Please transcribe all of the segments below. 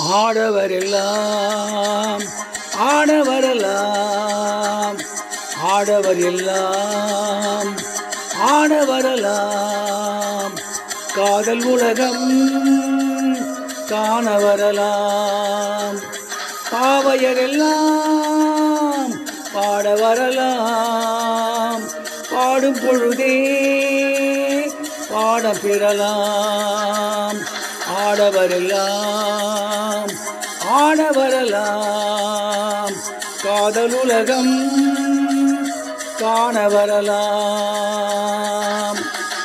ஆடவர் எல்லாம் ஆட வரலாம் ஆடவர் எல்லாம் ஆட வரலாம் காதல் உலகம் காண வரலாம் பாவையரெல்லாம் பாட வரலாம் பாடும் பொழுதே பாட பெறலாம் ஆடவரெல்லாம் ஆட வரலாம் காதலுலகம் காண வரலாம்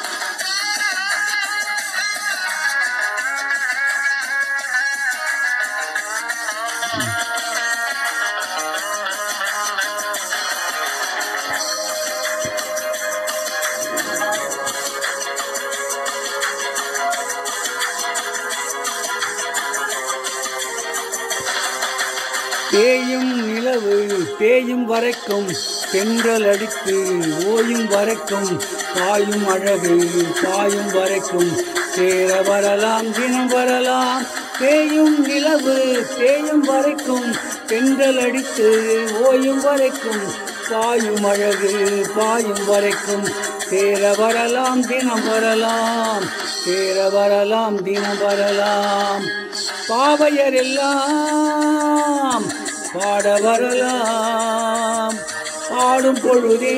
தேயும் நிலவு தேயும் வரைக்கும் தென்றல் அடித்து ஓயும் வரைக்கும் பாயும் அழகு பாயும் வரைக்கும் சேர வரலாம் தினம் வரலாம் தேயும் நிலவு தேயும் வரைக்கும் தென்றல் அடித்து ஓயும் வரைக்கும் பாயும் அழகு பாயும் வரைக்கும் சேர வரலாம் தினம் வரலாம் சேர வரலாம் தினம் வரலாம் பாவையர் எல்லாம் பாட வரலாம் பாடும் பொழுதே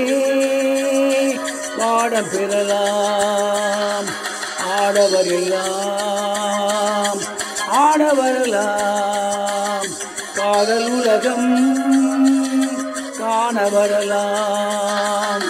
பாட பெறலாம் ஆடவர் எல்லாம் ஆட வரலாம் காதல் உலகம் காண வரலாம்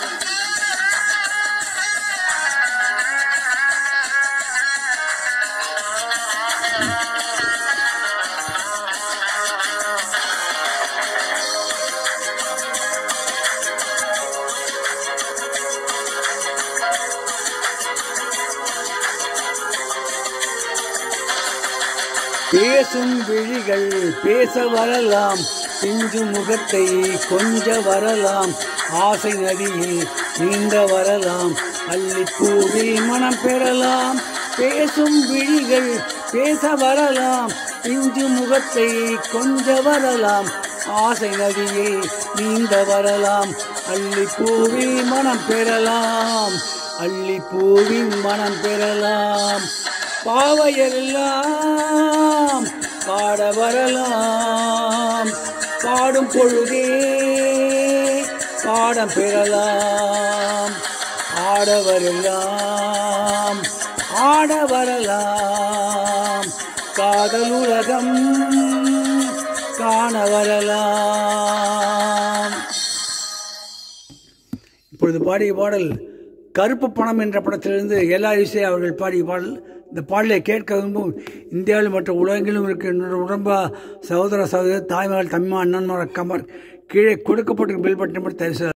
பேசும் விழிகள் பேச வரலாம் பிஞ்சு முகத்தை கொஞ்ச வரலாம் ஆசை நதியில் நீந்த வரலாம் அல்லிப்பூவில் மனம் பெறலாம் பேசும் விழிகள் பேச வரலாம் பிஞ்சு முகத்தை கொஞ்ச வரலாம் ஆசை நதியில் நீந்த வரலாம் அல்லிப்பூவில் மனம் பெறலாம் அல்லிப்பூவின் மனம் பெறலாம் பாவையெல்லாம் பாட வரலாம் பாடும் பொழுதே பாடம் பெறலாம் ஆடவரெல்லாம் ஆட வரலாம் காதல் உலகம் காண வரலாம் இப்பொழுது பாடிய பாடல் கருப்பு பணம் என்ற படத்திலிருந்து எல்லா இசை அவர்கள் பாடிய பாடல் இந்த பாடலை கேட்க விரும்பும் இந்தியாவில் மற்ற உலகங்களிலும் இருக்க என்னோட உடம்பா சகோதர சகோதரர் தாய்மார்கள் தம்மா அண்ணன்மார் கமர் கீழே கொடுக்கப்பட்டிருக்கும் பில் பட்டன் தரிசனம்